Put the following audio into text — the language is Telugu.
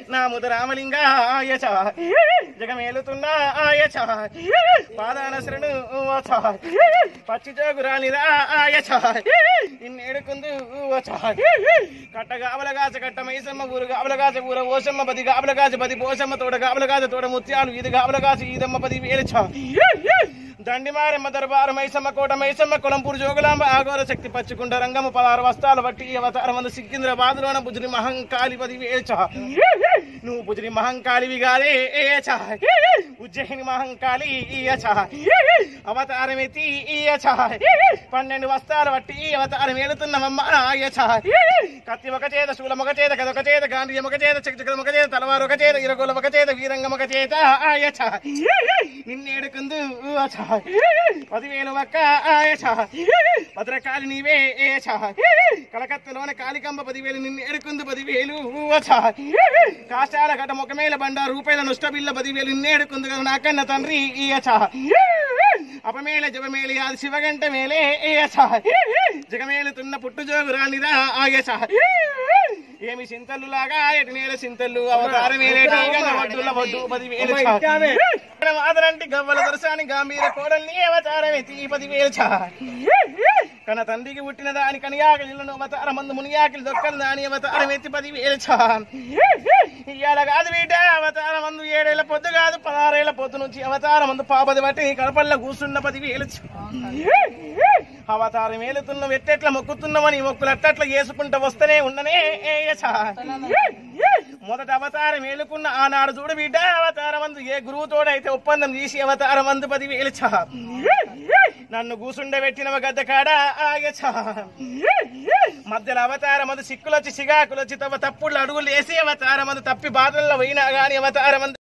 నా ముద రామలింగ ఆయచ జగమేలుతున్నా ఆయచ పాదానసరుడు వచ పచ్చి జోగురాలిరా ఆయచ ఇన్నేడుకుందు వచ కట్ట గాబలగాచ కట్ట మైసమ్మ ఊరు గాబలగాచ ఊర ఓసమ్మ పది గాబలగాచ పది పోసమ్మ తోడ గాబలగాచ తోడ ముత్యాలు ఇది గాబలగాచ ఈదమ్మ పది వేలుచ దండిమారెమ్మ దర్బారు మైసమ్మ కోట మైసమ్మ కులంపూర్ జోగులాంబ ఆగోర శక్తి పచ్చుకుంట రంగము పదహారు వస్తాల బట్టి అవతారం మంది సికింద్రాబాద్లోన బుజ్రి మహంకాళి పది వేచ నువ్వు బుజ్రి మహంకాళివి కాదే ఏచ ఉజ్జయిని మహంకాళి ఈయచ అవతారం ఎత్తి ఈయచ పన్నెండు వస్తాల బట్టి అవతారం ఏలుతున్నమమ్మ ఆయచ కత్తి ఒక చేత శూలం ఒక చేత కదొక చేత గాంధీయం ఒక చేత చక్రం ఒక చేత తలవారు ఒక చేత ఇరగోల ఒక చేత వీరంగం ఒక చేత ఆయచ నిన్నేడుకుందు అచ పదివేలు ఒక్క ఆయచ భద్రకాళి నీవే ఏచ కలకత్తలోన కాళికంబ పదివేలు నిన్ను ఎడుకుందు పదివేలు అచ కాశాల గట ముఖమేల బండ రూపాయల నుష్టబిల్ల పదివేలు నిన్నేడుకుందు కదా నాకన్న తండ్రి ఈయచ అపమేల జపమేలి అది శివగంట మేలే ఏయచ జగమేలుతున్న పుట్టుజోగు రానిరా ఆయచ ఏమి సింతలు లాగా ఎటు నేల సింతలు అవతారమేలేటి వడ్డుల వడ్డు పదివేలు మాదరంటి గవ్వల దొరసాని గాంభీర కోడల్ని అవతారం ఎత్తి పదివేలు చా కన తండ్రికి పుట్టిన దాని కనియాకలిలను అవతార మందు మునియాకలి దొక్కలు దాని అవతారం ఎత్తి పదివేలు చా ఇవాళ కాదు వీట అవతార మందు ఏడేళ్ల పొద్దు కాదు పదహారేళ్ల పొద్దు నుంచి అవతార మందు పాపది బట్టి కడపల్ల కూర్చున్న పదివేలు చా అవతారం ఏలుతున్న వెట్టెట్ల మొక్కుతున్నామని మొక్కులు అట్టట్ల చేసుకుంటూ వస్తూనే ఉండనే ఏయచా మొదట అవతారం ఏలుకున్న ఆనాడు చూడు బిడ్డ అవతారం అందు ఏ గురువు తోడైతే ఒప్పందం చేసి అవతారం అందు పది వేలుచా నన్ను కూసుండబెట్టినవ గద్ద కాడ ఆగచా మధ్యలో అవతారం అందు సిక్కులొచ్చి సిగాకులొచ్చి తమ తప్పుళ్ళు అడుగులు వేసి అవతారం అందు తప్పి బాధల్లో పోయినా గాని అవతారం అందు